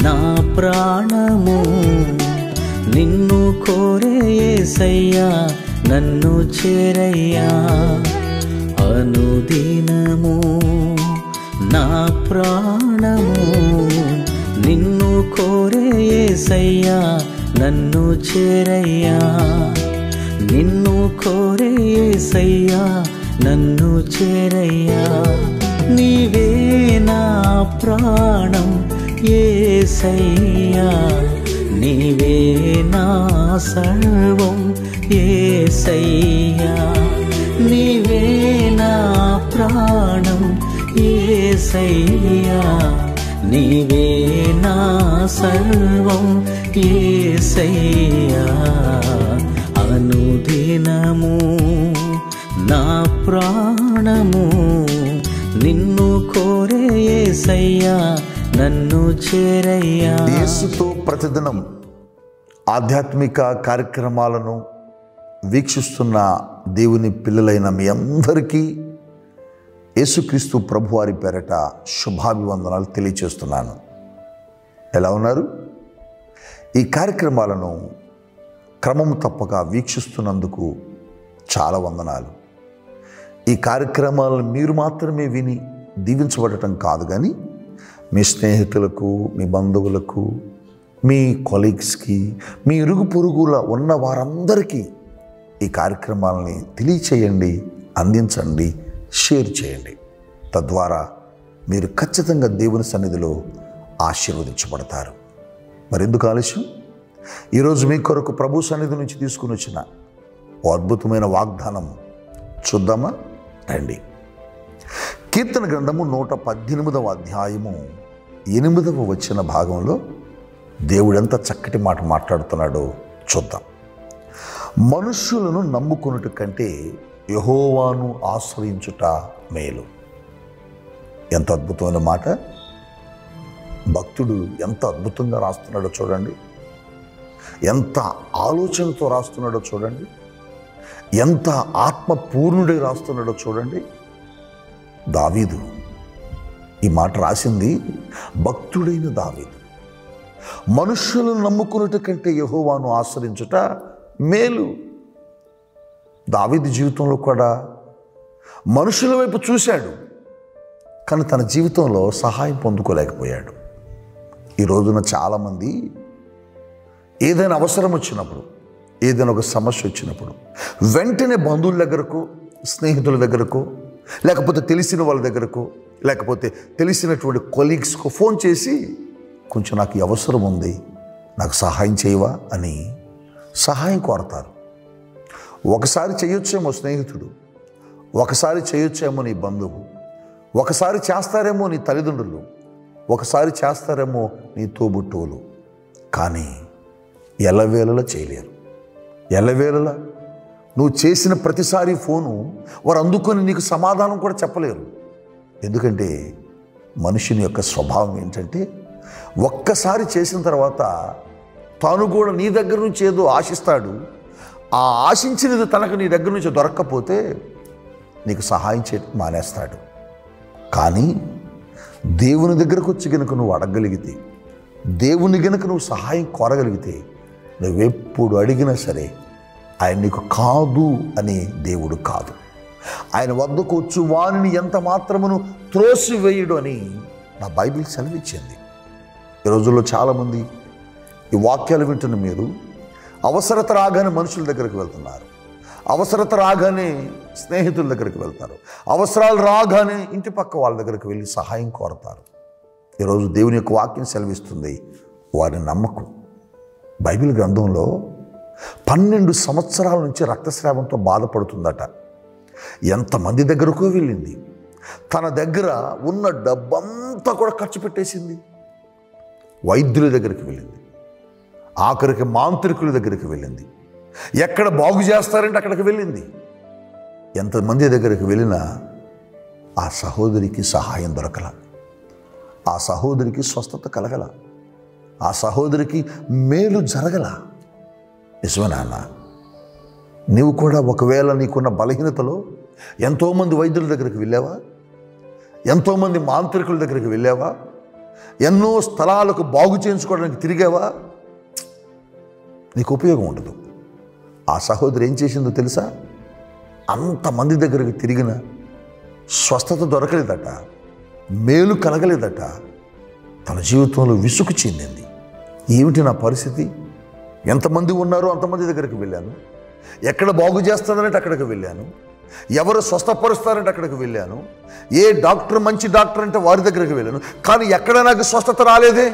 నా ప్రాణము నిన్ను కోరే ఏసయ్యా నన్ను చేరయ్యా అనుదినము నా ప్రాణము నిన్ను కోరే ఏసయ్యా నన్ను చేరయ్యా నిన్ను కోరే ఏసయ్యా నన్ను చేరయ్యా నీవే నా ప్రాణం ఏసయ్యా నీవే నా సర్వం ఏసయ్యా నీవే నా ప్రాణం ఏసయ్యా నీవే నా సర్వం ఏసయ్యా అనుదినము నా ప్రాణము నిన్ను కోరే ఏసయ్యా నన్ను చేరయ్యా యేసుతో ప్రతిదినం ఆధ్యాత్మిక కార్యక్రమాలను వీక్షిస్తున్న దేవుని పిల్లలైన మీ అందరికీ యేసుక్రీస్తు ప్రభువారి పేరట శుభాభివందనాలు తెలియచేస్తున్నాను ఎలా ఉన్నారు ఈ కార్యక్రమాలను క్రమం తప్పక వీక్షిస్తున్నందుకు చాలా వందనాలు ఈ కార్యక్రమాలను మీరు మాత్రమే విని దీవించబడటం కాదు కానీ మీ స్నేహితులకు మీ బంధువులకు మీ కొలీగ్స్కి మీ ఇరుగు పొరుగుల ఉన్న వారందరికీ ఈ కార్యక్రమాలని తెలియచేయండి అందించండి షేర్ చేయండి తద్వారా మీరు ఖచ్చితంగా దేవుని సన్నిధిలో ఆశీర్వదించబడతారు మరెందుకు ఆలస్యం ఈరోజు మీ కొరకు ప్రభు సన్నిధి నుంచి తీసుకుని వచ్చిన ఓ అద్భుతమైన వాగ్దానం చూద్దామా రండి కీర్తన గ్రంథము నూట పద్దెనిమిదవ అధ్యాయము ఎనిమిదవ వచ్చిన భాగంలో దేవుడెంత చక్కటి మాట మాట్లాడుతున్నాడో చూద్దాం మనుష్యులను నమ్ముకున్నట్టు కంటే యహోవాను ఆశ్రయించుట మేలు ఎంత అద్భుతమైన మాట భక్తుడు ఎంత అద్భుతంగా రాస్తున్నాడో చూడండి ఎంత ఆలోచనతో రాస్తున్నాడో చూడండి ఎంత ఆత్మపూర్ణుడై రాస్తున్నాడో చూడండి దావీదు ఈ మాట రాసింది భక్తుడైన దావీదు మనుష్యులను నమ్ముకున్నట్టు కంటే యహోవాను ఆశ్రయించుట మేలు దావీదు జీవితంలో కూడా మనుషుల వైపు చూశాడు కానీ తన జీవితంలో సహాయం పొందుకోలేకపోయాడు ఈ రోజున చాలామంది ఏదైనా అవసరం వచ్చినప్పుడు ఏదైనా ఒక సమస్య వచ్చినప్పుడు వెంటనే బంధువుల దగ్గరకు స్నేహితుల దగ్గరకు లేకపోతే తెలిసిన వాళ్ళ దగ్గరకు లేకపోతే తెలిసినటువంటి కొలీగ్స్కు ఫోన్ చేసి కొంచెం నాకు ఈ అవసరం ఉంది నాకు సహాయం చేయవా అని సహాయం కోరతారు ఒకసారి చేయొచ్చేమో స్నేహితుడు ఒకసారి చేయొచ్చేమో నీ బంధువు ఒకసారి చేస్తారేమో నీ తల్లిదండ్రులు ఒకసారి చేస్తారేమో నీ తోబుట్టువులు కానీ ఎల్లవేళలా చేయలేరు ఎల్లవేళలా నువ్వు చేసిన ప్రతిసారి ఫోను వారు అందుకొని నీకు సమాధానం కూడా చెప్పలేరు ఎందుకంటే మనుషుని యొక్క స్వభావం ఏంటంటే ఒక్కసారి చేసిన తర్వాత తాను కూడా నీ దగ్గర నుంచి ఏదో ఆశిస్తాడు ఆ ఆశించినది తనకు నీ దగ్గర నుంచి దొరక్కపోతే నీకు సహాయం చేయడం మానేస్తాడు కానీ దేవుని దగ్గరకు వచ్చి గనుక నువ్వు అడగగలిగితే దేవుని గనుక నువ్వు సహాయం కోరగలిగితే నువ్వెప్పుడు అడిగినా సరే ఆయన నీకు కాదు అని దేవుడు కాదు ఆయన వద్దకు వచ్చు వాణిని ఎంత మాత్రమును త్రోసివేయడు అని నా బైబిల్ సెలవిచ్చింది ఈ రోజుల్లో చాలామంది ఈ వాక్యాలు వింటున్న మీరు అవసరత రాగానే మనుషుల దగ్గరికి వెళ్తున్నారు అవసరత రాగానే స్నేహితుల దగ్గరికి వెళ్తారు అవసరాలు రాగానే ఇంటి పక్క వాళ్ళ దగ్గరికి వెళ్ళి సహాయం కోరతారు ఈరోజు దేవుని యొక్క వాక్యం సెలవిస్తుంది వారిని నమ్మకం బైబిల్ గ్రంథంలో పన్నెండు సంవత్సరాల నుంచి రక్తస్రావంతో బాధపడుతుందట ఎంతమంది దగ్గరకు వెళ్ళింది తన దగ్గర ఉన్న డబ్బంతా కూడా ఖర్చు పెట్టేసింది వైద్యుల దగ్గరికి వెళ్ళింది ఆఖరికి మాంత్రికుల దగ్గరికి వెళ్ళింది ఎక్కడ బాగు చేస్తారంటే అక్కడికి వెళ్ళింది ఎంతమంది దగ్గరికి వెళ్ళినా ఆ సహోదరికి సహాయం దొరకల ఆ సహోదరికి స్వస్థత కలగల ఆ సహోదరికి మేలు జరగల నిజమే నాన్న నీవు కూడా ఒకవేళ నీకున్న బలహీనతలో ఎంతోమంది వైద్యుల దగ్గరికి వెళ్ళావా ఎంతోమంది మాంత్రికుల దగ్గరికి వెళ్ళావా ఎన్నో స్థలాలకు బాగు చేయించుకోవడానికి తిరిగావా నీకు ఉపయోగం ఉండదు ఆ సహోదరి ఏం చేసిందో తెలుసా అంతమంది దగ్గరికి తిరిగిన స్వస్థత దొరకలేదట మేలు కలగలేదట తన జీవితంలో విసుగు చెందింది ఏమిటి నా పరిస్థితి ఎంతమంది ఉన్నారో అంతమంది దగ్గరికి వెళ్ళాను ఎక్కడ బాగు చేస్తానంటే అక్కడికి వెళ్ళాను ఎవరు స్వస్థపరుస్తారంటే అక్కడికి వెళ్ళాను ఏ డాక్టర్ మంచి డాక్టర్ అంటే వారి దగ్గరికి వెళ్ళాను కానీ ఎక్కడ నాకు స్వస్థత రాలేదే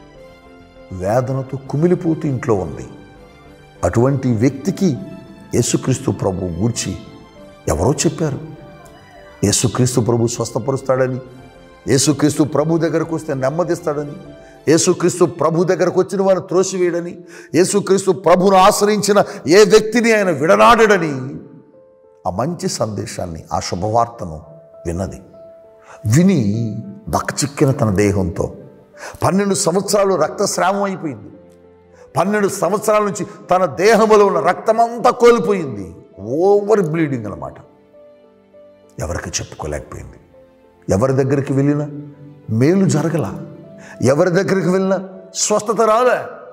వేదనతో కుమిలిపోతూ ఇంట్లో ఉంది అటువంటి వ్యక్తికి యేసుక్రీస్తు ప్రభు గూర్చి ఎవరో చెప్పారు యేసుక్రీస్తు ప్రభు స్వస్థపరుస్తాడని యేసుక్రీస్తు ప్రభు దగ్గరకు వస్తే నెమ్మదిస్తాడని యేసుక్రీస్తు ప్రభు దగ్గరకు వచ్చిన వారిని త్రోసివేయడని యేసుక్రీస్తు ప్రభును ఆశ్రయించిన ఏ వ్యక్తిని ఆయన విడనాడడని ఆ మంచి సందేశాన్ని ఆ శుభవార్తను విన్నది విని దక్కచిక్కిన తన దేహంతో పన్నెండు సంవత్సరాలు రక్తస్రావం అయిపోయింది పన్నెండు సంవత్సరాల నుంచి తన దేహంలో ఉన్న రక్తమంతా కోల్పోయింది ఓవర్ బ్లీడింగ్ అన్నమాట ఎవరికి చెప్పుకోలేకపోయింది ఎవరి దగ్గరికి వెళ్ళినా మేలు జరగల ఎవరి దగ్గరికి వెళ్ళినా స్వస్థత రాలే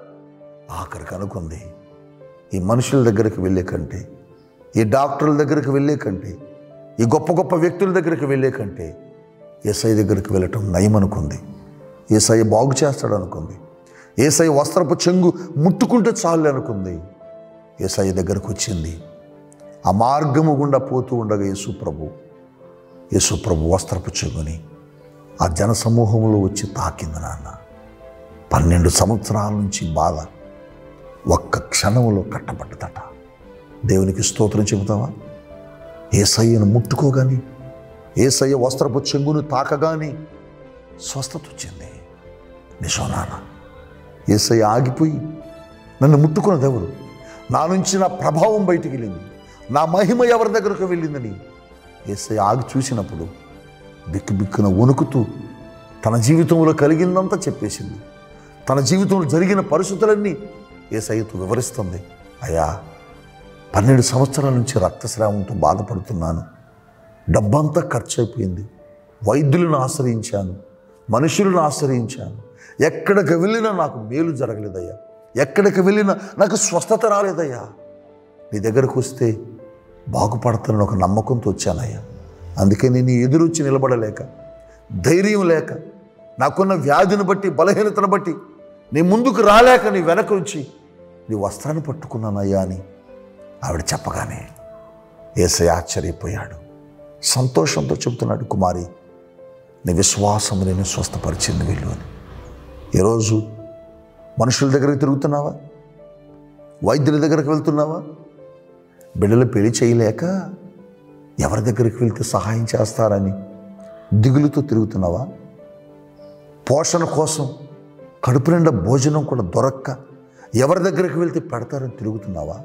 ఆఖరికి అనుకుంది ఈ మనుషుల దగ్గరికి వెళ్ళే కంటే ఈ డాక్టర్ల దగ్గరికి వెళ్ళే కంటే ఈ గొప్ప గొప్ప వ్యక్తుల దగ్గరికి వెళ్ళే కంటే ఏసఐ దగ్గరికి వెళ్ళటం నయం అనుకుంది ఏసఐ బాగు చేస్తాడు అనుకుంది ఏసఐ వస్త్రపు చెంగు ముట్టుకుంటే చాలు అనుకుంది ఏసఐ దగ్గరకు వచ్చింది ఆ మార్గము గుండా పోతూ ఉండగా యేసు ప్రభు యేసు ప్రభు వస్త్రపు చెంగుని ఆ జన సమూహంలో వచ్చి తాకింది నాన్న పన్నెండు సంవత్సరాల నుంచి బాధ ఒక్క క్షణంలో కట్టబడ్డదట దేవునికి స్తోత్రం చెబుతావా ఏసయ్యను ముట్టుకోగాని ఏసయ్య వస్త్రపు చెంగును తాకగాని స్వస్థత వచ్చింది నిజం నాన్న ఏసయ్య ఆగిపోయి నన్ను ముట్టుకున్నది ఎవరు నా నుంచి నా ప్రభావం బయటికి వెళ్ళింది నా మహిమ ఎవరి దగ్గరకు వెళ్ళిందని ఏసయ్య ఆగి చూసినప్పుడు బిక్కు బిక్కున వణుకుతూ తన జీవితంలో కలిగిందంతా చెప్పేసింది తన జీవితంలో జరిగిన పరిస్థితులన్నీ ఏసయ్యతో వివరిస్తుంది అయ్యా పన్నెండు సంవత్సరాల నుంచి రక్తస్రావంతో బాధపడుతున్నాను డబ్బంతా ఖర్చు అయిపోయింది వైద్యులను ఆశ్రయించాను మనుషులను ఆశ్రయించాను ఎక్కడికి వెళ్ళినా నాకు మేలు జరగలేదయ్యా ఎక్కడికి వెళ్ళినా నాకు స్వస్థత రాలేదయ్యా నీ దగ్గరకు వస్తే బాగుపడతానని ఒక నమ్మకంతో వచ్చానయ్యా అందుకే నేను ఎదురొచ్చి నిలబడలేక ధైర్యం లేక నాకున్న వ్యాధిని బట్టి బలహీనతను బట్టి నీ ముందుకు రాలేక నీ వెనక నుంచి నీ వస్త్రాన్ని పట్టుకున్నానయ్యా అని ఆవిడ చెప్పగానే ఏసై ఆశ్చర్యపోయాడు సంతోషంతో చెబుతున్నాడు కుమారి నీ విశ్వాసం నేను స్వస్థపరిచింది వీళ్ళు అని ఈరోజు మనుషుల దగ్గరికి తిరుగుతున్నావా వైద్యుల దగ్గరికి వెళ్తున్నావా బిడ్డలు పెళ్లి చేయలేక ఎవరి దగ్గరికి వెళ్తే సహాయం చేస్తారని దిగులుతో తిరుగుతున్నావా పోషణ కోసం కడుపు నిండా భోజనం కూడా దొరక్క ఎవరి దగ్గరికి వెళ్తే పెడతారని తిరుగుతున్నావా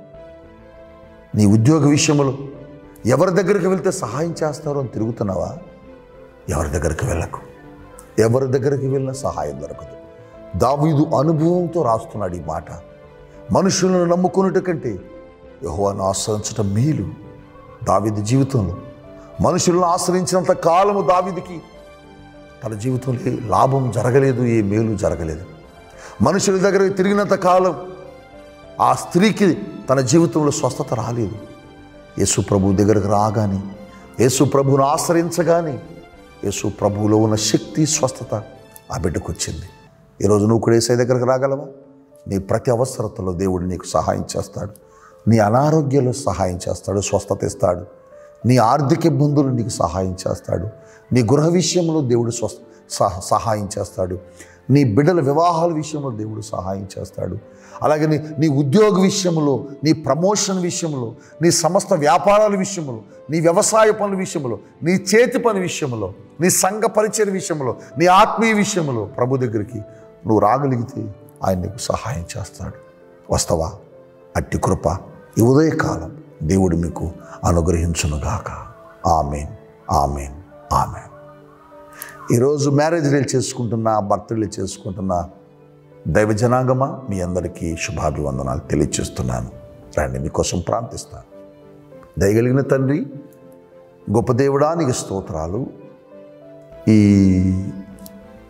నీ ఉద్యోగ విషయంలో ఎవరి దగ్గరికి వెళ్తే సహాయం చేస్తారో అని తిరుగుతున్నావా ఎవరి దగ్గరికి వెళ్ళకు ఎవరి దగ్గరికి వెళ్ళినా సహాయం దొరకదు దావీదు అనుభవంతో రాస్తున్నాడు ఈ మాట మనుషులను నమ్ముకున్నట కంటే యహోవాను ఆశ్రయించటం మేలు దావీదు జీవితంలో మనుషులను ఆశ్రయించినంత కాలము దావీదికి తన జీవితంలో ఏ లాభం జరగలేదు ఏ మేలు జరగలేదు మనుషుల దగ్గరికి తిరిగినంత కాలం ఆ స్త్రీకి తన జీవితంలో స్వస్థత రాలేదు యేసు ప్రభు దగ్గరకు రాగానే యేసు ప్రభువును ఆశ్రయించగానే యేసు ప్రభువులో ఉన్న శక్తి స్వస్థత ఆ బిడ్డకు వచ్చింది ఈరోజు నువ్వు కూడా ఏసై దగ్గరకు రాగలవా నీ ప్రతి అవసరతలో దేవుడు నీకు సహాయం చేస్తాడు నీ అనారోగ్యంలో సహాయం చేస్తాడు స్వస్థత ఇస్తాడు నీ ఆర్థిక ఇబ్బందులు నీకు సహాయం చేస్తాడు నీ గృహ విషయంలో దేవుడు స్వస్థ సహ- సహాయం చేస్తాడు నీ బిడ్డల వివాహాల విషయంలో దేవుడు సహాయం చేస్తాడు అలాగే నీ నీ ఉద్యోగ విషయంలో నీ ప్రమోషన్ విషయంలో నీ సమస్త వ్యాపారాల విషయంలో నీ వ్యవసాయ పనుల విషయంలో నీ చేతి పని విషయంలో నీ సంఘ పరిచయ విషయంలో నీ ఆత్మీయ విషయంలో ప్రభు దగ్గరికి నువ్వు రాగలిగితే ఆయన నీకు సహాయం చేస్తాడు వస్తావా అట్టి కృప ఈ ఉదయకాలం దేవుడు మీకు అనుగ్రహించునుగాక ఆమెన్ ఆమెన్ ఆమెన్ ఈరోజు మ్యారేజ్ డేలు చేసుకుంటున్న బర్త్డే చేసుకుంటున్న దైవ జనాంగమా మీ అందరికీ శుభాభివందనాలు తెలియచేస్తున్నాను రండి మీకోసం ప్రార్థిస్తాను దయగలిగిన తండ్రి గొప్ప దేవుడానికి స్తోత్రాలు ఈ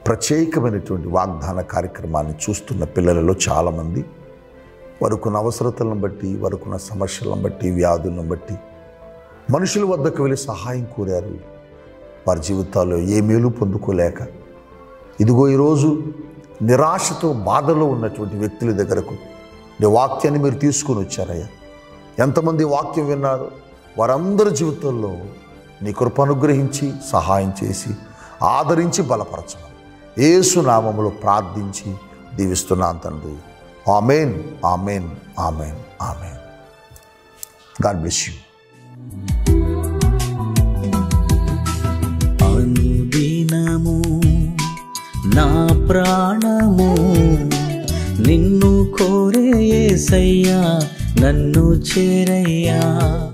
ప్రత్యేకమైనటువంటి వాగ్దాన కార్యక్రమాన్ని చూస్తున్న పిల్లలలో చాలామంది వారుకున్న అవసరతలను బట్టి వారుకున్న సమస్యలను బట్టి వ్యాధులను బట్టి మనుషుల వద్దకు వెళ్ళి సహాయం కోరారు వారి జీవితాల్లో ఏ మేలు పొందుకోలేక ఇదిగో ఈరోజు నిరాశతో బాధలో ఉన్నటువంటి వ్యక్తుల దగ్గరకు నీ వాక్యాన్ని మీరు తీసుకొని వచ్చారయ్యా ఎంతమంది వాక్యం విన్నారు వారందరి జీవితంలో నీ కృప అనుగ్రహించి సహాయం చేసి ఆదరించి బలపరచమని యేసు నామములో ప్రార్థించి దీవిస్తున్నాను తండ్రి amen amen amen amen God bless you అనుదినము నా ప్రాణము నిన్ను కోరే యేసయ్యా నన్ను చేరయ్యా